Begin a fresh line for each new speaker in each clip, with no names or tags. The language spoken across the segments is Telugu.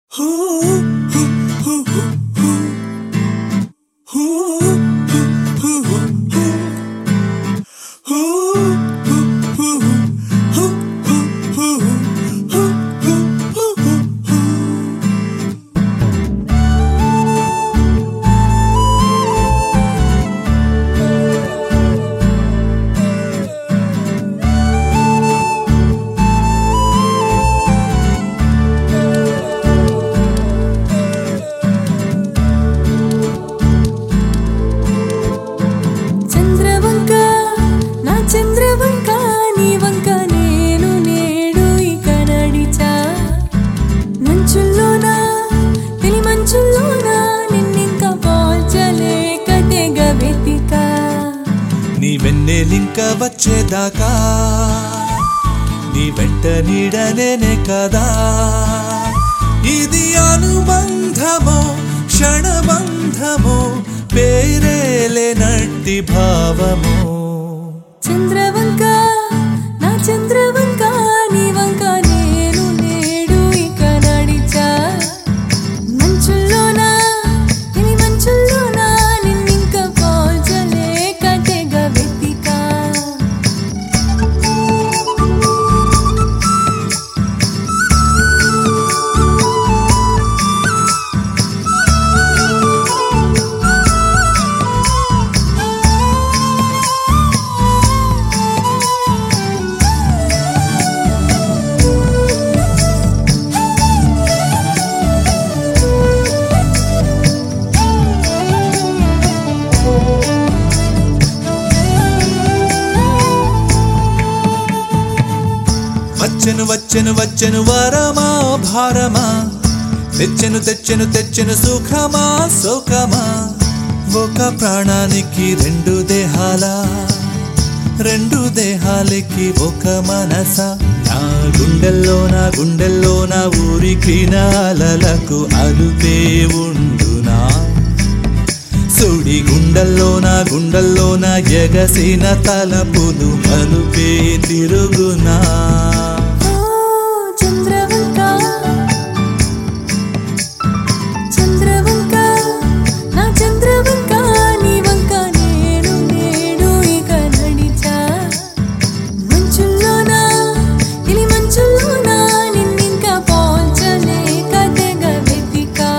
చంద్రవంక నా చంద్రవంక నీ వంక నేను నేడు ఇక నడిచా మంచుల్లోనా తెలి మంచుల్లోనా నిన్నింక పోల్చలేక తెగ వెతికా
నీ వెన్నెలింక వచ్చేదాకా నీ వెంట నీడనేనే కదా ఇది అనుబంధమో క్షణబంధమో పేరేలేనట్టి భావమో
చంద్రవంక నా చంద్రవంక నీ వంక నేను నేడు ఇక నడిచా మంచుల్లోనా తెలి మంచుల్లోనా నిన్నింక పోల్చలేక తెగ వెతికా
వచ్చెను వచ్చెను వచ్చెను వరమా భారమా తెచ్చెను తెచ్చెను తెచ్చెను సుఖమా సుఖమా ఒక ప్రాణానికి రెండు దేహాల రెండు దేహాలకి ఒక మనస నా గుండెల్లో నా గుండెల్లో నా ఊరికి నాలలకు అలుపే ఉండునా సుడి గుండెల్లో నా గుండెల్లో నా ఎగసిన తలపులు మలుపే తిరుగునా
ఓ చంద్రవంక చంద్రవంక నా చంద్రవంక నీ వంక నేను నేడు ఇక నడిచా మంచుల్లోనా ఇలి మంచుల్లోనా నిన్నింక పోల్చలేక తెగ వెతికా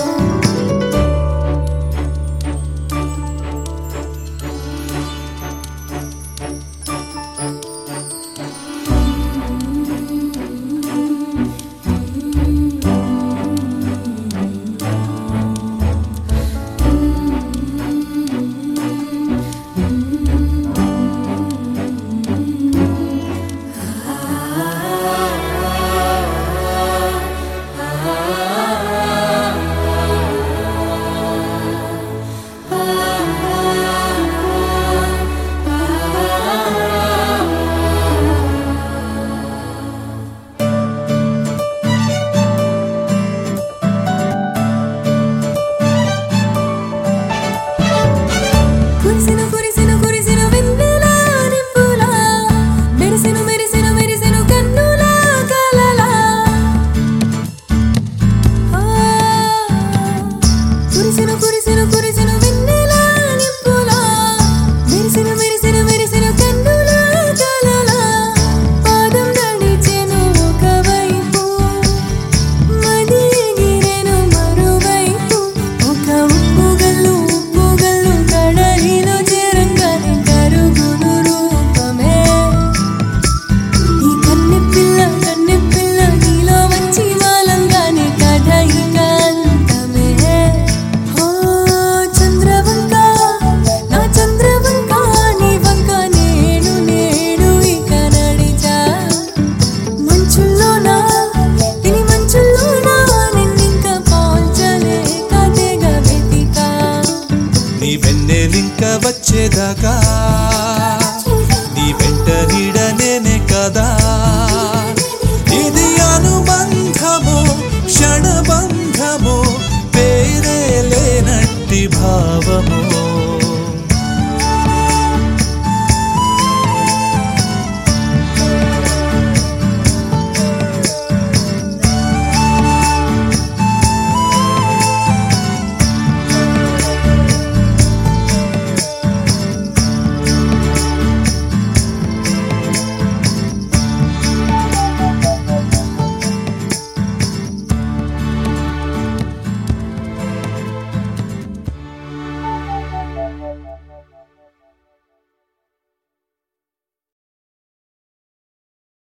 కురిసెను కురిసెను కురిసెను వెన్నెల నిప్పులా మెరిసెను మెరిసెను మెరిసెను కన్నుల కలలా ఆ, కురిసెను కురిసెను కురిసెను వెన్నెల నిప్పులా మెరిసెను మెరిసెను మెరిసెను కన్నుల కలలా పాదం నడిచెను ఒకవైపు మది ఎగిరెను మరువైపు ఒక ఉప్పుగల్లు ఉప్పుగల్లు కడలిలో చేరంగానే కరుగును రూపమే ఈ కన్నె పిల్ల కన్నె పిల్ల నీలో వచ్చి వాలంగానే కథ ఇక అంతమే ఓ చంద్రవంక నా చంద్రవంక నీ వంక నేను నేడు ఇక నడిచా మంచుల్లోనా తిని మంచుల్లోనా నిన్నింక పోల్చలేక తెగ వెతికా
నీ వెన్నెలింక వచ్చేదాకా